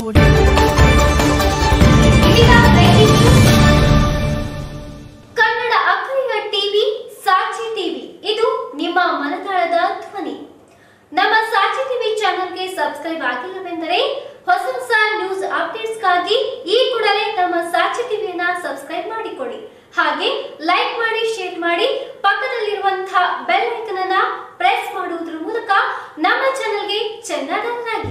ನೋಡಿ ಇದೀಗ breaking news. Kannada ಅಖರಿಯ ಟಿವಿ ಸಾಕ್ಷಿ ಟಿವಿ ಇದು ನಿಮ್ಮ ಮನದಾಳದ ಧ್ವನಿ ನಮ್ಮ ಸಾಕ್ಷಿ ಟಿವಿ ಚಾನೆಲ್ಗೆ ಸಬ್ಸ್ಕ್ರೈಬ್ ಆಗಿಲ್ಲವೆಂದರೆ ಹೊಸ ಹೊಸ ನ್ಯೂಸ್ ಅಪ್ಡೇಟ್ಸ್ಗಾಗಿ ಈ ಕೂಡಲೇ ನಮ್ಮ ಸಾಕ್ಷಿ ಟಿವಿಯನ್ನ ಸಬ್ಸ್ಕ್ರೈಬ್ ಮಾಡಿಕೊಳ್ಳಿ ಹಾಗೆ ಲೈಕ್ ಮಾಡಿ ಶೇರ್ ಮಾಡಿ ಪಕ್ಕದಲ್ಲಿರುವಂತಹ ಬೆಲ್ ಐಕನ್ ಅನ್ನ ಪ್ರೆಸ್ ಮಾಡುವುದರ ಮೂಲಕ ನಮ್ಮ ಚಾನೆಲ್ಗೆ ಚೆನ್ನಾಗಿ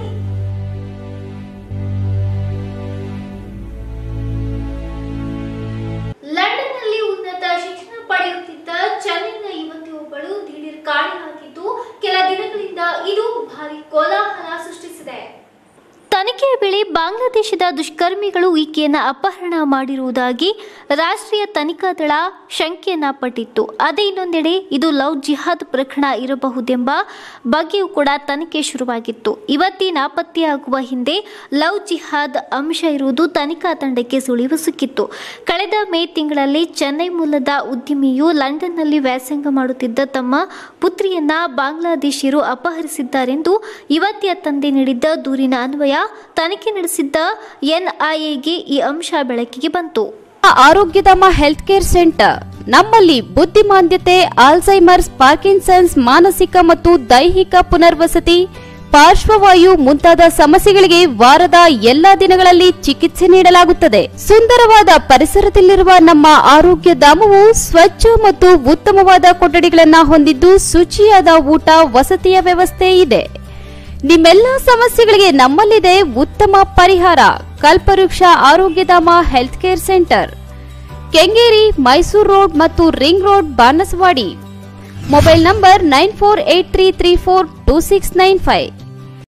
ಲಂಡನ್ನಲ್ಲಿ ಉನ್ನತ ಶಿಕ್ಷಣ ಪಡೆಯುತ್ತಿದ್ದ ಚೆನ್ನೈನ ಯುವತಿಯೊಬ್ಬಳು ದಿಢೀರ್ ಕಾಣೆಯಾಗಿದ್ದು ಕೆಲ ದಿನಗಳಿಂದ ಇದು ಭಾರಿ ಕೋಲಾಹಲ ಸೃಷ್ಟಿಸಿದೆ ತನಿಖೆಯ ವೇಳೆ ಬಾಂಗ್ಲಾದೇಶದ ದುಷ್ಕರ್ಮಿಗಳು ಈಕೆಯನ್ನ ಅಪಹರಣ ಮಾಡಿರುವುದಾಗಿ ರಾಷ್ಟ್ರೀಯ ತನಿಖಾ ದಳ ಶಂಕೆಯನ್ನ ಪಟ್ಟಿತ್ತು ಅದೇ ಇನ್ನೊಂದೆಡೆ ಇದು ಲವ್ ಜಿಹಾದ್ ಪ್ರಕರಣ ಇರಬಹುದೆಂಬ ಬಗ್ಗೆಯೂ ಕೂಡ ತನಿಖೆ ಶುರುವಾಗಿತ್ತು ಇವತ್ತಿ ನಾಪತ್ತೆಯಾಗುವ ಹಿಂದೆ ಲವ್ ಜಿಹಾದ್ ಅಂಶ ಇರುವುದು ತನಿಖಾ ತಂಡಕ್ಕೆ ಸುಳಿವು ಸಿಕ್ಕಿತ್ತು ಕಳೆದ ಮೇ ತಿಂಗಳಲ್ಲಿ ಚೆನ್ನೈ ಮೂಲದ ಉದ್ಯಮಿಯು ಲಂಡನ್ನಲ್ಲಿ ವ್ಯಾಸಂಗ ಮಾಡುತ್ತಿದ್ದ ತಮ್ಮ ಪುತ್ರಿಯನ್ನ ಬಾಂಗ್ಲಾದೇಶಿಯರು ಅಪಹರಿಸಿದ್ದಾರೆಂದು ಯುವತಿಯ ತಂದೆ ನೀಡಿದ್ದ ದೂರಿನ ಅನ್ವಯ ತನಿಖೆ ನಡೆಸಿದ್ದ ಎನ್ಐಎಗೆ ಈ ಅಂಶ ಬೆಳಕಿಗೆ ಬಂತು ಆರೋಗ್ಯಧಾಮ ಹೆಲ್ತ್ ಕೇರ್ ಸೆಂಟರ್ ನಮ್ಮಲ್ಲಿ ಬುದ್ಧಿಮಾಂದ್ಯತೆ ಆಲ್ಝೈಮರ್ಸ್ ಪಾರ್ಕಿನ್ಸನ್ಸ್ ಮಾನಸಿಕ ಮತ್ತು ದೈಹಿಕ ಪುನರ್ವಸತಿ ಪಾರ್ಶ್ವವಾಯು ಮುಂತಾದ ಸಮಸ್ಯೆಗಳಿಗೆ ವಾರದ ಎಲ್ಲಾ ದಿನಗಳಲ್ಲಿ ಚಿಕಿತ್ಸೆ ನೀಡಲಾಗುತ್ತದೆ ಸುಂದರವಾದ ಪರಿಸರದಲ್ಲಿರುವ ನಮ್ಮ ಆರೋಗ್ಯ ಧಾಮವು ಸ್ವಚ್ಛ ಮತ್ತು ಉತ್ತಮವಾದ ಕೊಠಡಿಗಳನ್ನ ಹೊಂದಿದ್ದು ಶುಚಿಯಾದ ಊಟ ವಸತಿಯ ವ್ಯವಸ್ಥೆ ಇದೆ ನಿಮ್ಮೆಲ್ಲ ಸಮಸ್ಯೆಗಳಿಗೆ ನಮ್ಮಲ್ಲಿದೆ ಉತ್ತಮ ಪರಿಹಾರ Kalpavriksha Arogyadhama health care centre Kengeri Mysore road ಮತ್ತು ring road Banaswadi mobile number nine four eight three three four two six nine five